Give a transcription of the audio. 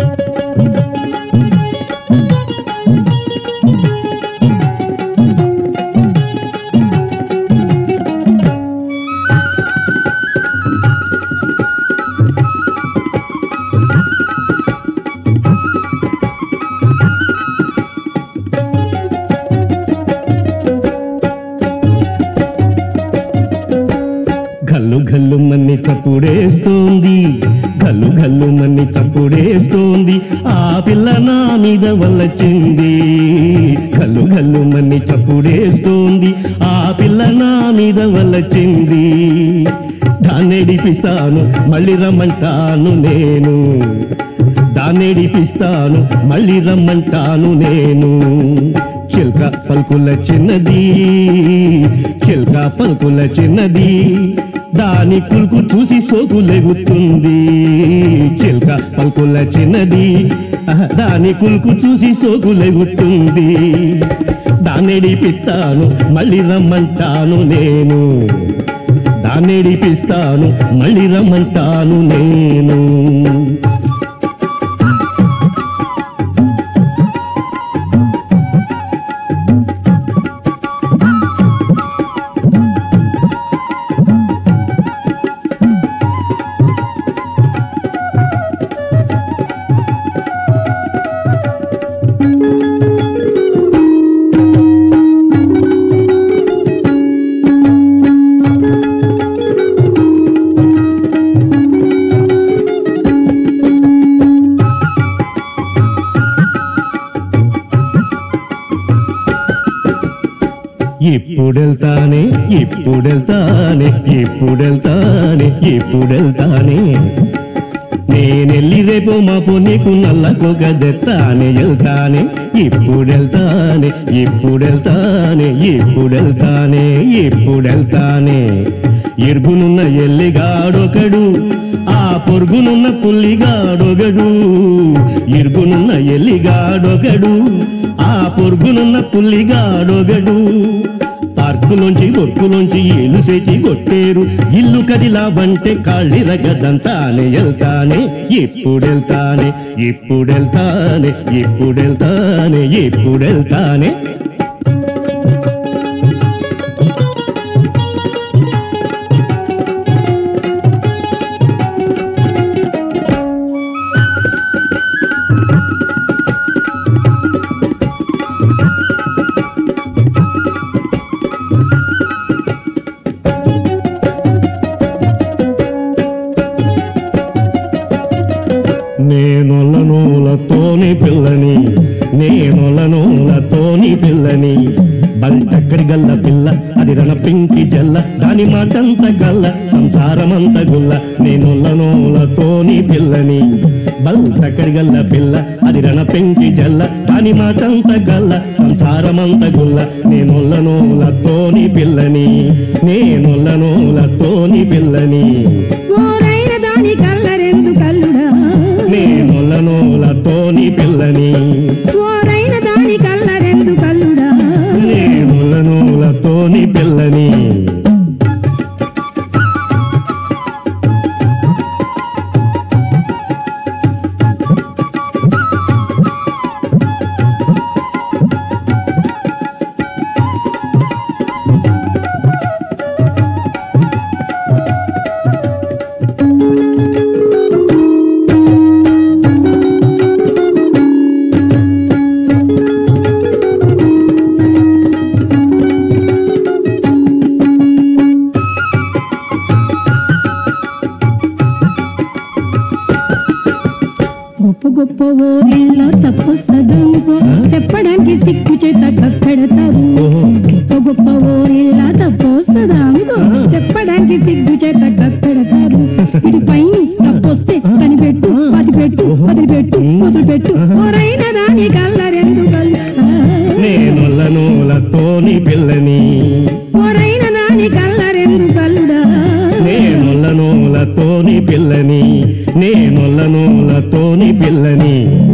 గల్లు గల్లు మన్ని చప్పుడేస్తోంది గల్లు గల్లు మన్ని చప్పుడేస్తోంది ఆ పిల్ల నా మీద వల్లచింది గల్లు గల్లు మన్ని చప్పుడేస్తోంది ఆ పిల్ల నా మీద వల్లచింది దాన్నెడిపిస్తాను మళ్ళీ రమ్మంటాను నేను దాన్నెడిపిస్తాను మళ్ళీ రమ్మంటాను నేను చిల్క పలుకుల చిన్నది చిల్క పలుకుల చిన్నది దాని కులుకు చూసి సోకు లెగుతుంది చిల్క పలుకుల చిన్నది ఆహ్, దాని కులుకు చూసి సోకు లెగుతుంది దాన్నెడిపిస్తాను మళ్ళీ రమ్మంటాను నేను దాన్నెడిపిస్తాను మళ్ళీ రమ్మంటాను నేను ఇప్పుడెళ్తానే ఇప్పుడెళ్తానే ఇప్పుడెళ్తానే ఇప్పుడెళ్తానే నేనెళ్ళి రేపు మాపు నీకు నల్లకొక దెత్తానే వెళ్తానే ఇప్పుడెళ్తానే ఇప్పుడెళ్తానే ఇప్పుడెళ్తానే ఇప్పుడెళ్తానే ఎరుగునున్న ఎల్లిగాడొకడు ఆ పొరుగునున్న పుల్లిగాడొగడు ఇరుగునున్న ఎల్లిగాడొగడు ఆ పొరుగునున్న పుల్లిగాడొగడు పార్కులోంచి గొర్కులోంచి ఏలు చేచి కొట్టేరు ఇల్లు కదిలావంటే కాళ్ళిరగదంతానే వెళ్తానే ఎప్పుడెళ్తానే ఎప్పుడెళ్తానే ఎప్పుడెళ్తానే ఎప్పుడెళ్తానే నేనొల్ల నూలతోని పిల్లని నేనొల్ల నూలతోని పిల్లని బంటక్కడి గల్ల పిల్ల అది రణ పింకి జల్ల దాని మాటంత గల్ల సంసారమంత గుల్ల నేనొల్ల నూలతోని పిల్లని బంటక్కడి గల్ల పిల్ల అది రణ పింకి జల్ల దాని మాటంత గల్ల సంసారమంత గుల్ల నేనొల్ల నూలతోని పిల్లని నేనొల్ల నూలతోని పిల్లని ఓరైన దాని కల్లరెందు కల్లుడా నేనొల్ల నూలతోని పిల్లని ఓరైన దాని కల్లరెందు కల్లుడా నేనుల నూలతోని పిల్లని గొప్ప గొప్ప ఊరిళ్ళో తప్పు సదంకో చెప్పడానికి సిక్కు చేత కప్పెడతావు ఓహో గొప్ప గొప్ప ఊరిళ్ళ తప్పు సదాంకో చెప్పడానికి సిగ్గు చేత కప్పెడతారు ఇటుపై తప్పొస్తే కనిపెట్టు పది పెట్టు వదిలిపెట్టు వదిలిపెట్టు ఓరైన దాని కల్లరెందు కల్లుడా నేనుల నూలతోని పిల్లని ఓరైన దాని కల్లరెందు కల్లుడా నేనుల నూలతోని పిల్లని నేనుల నూలతోని పిల్లని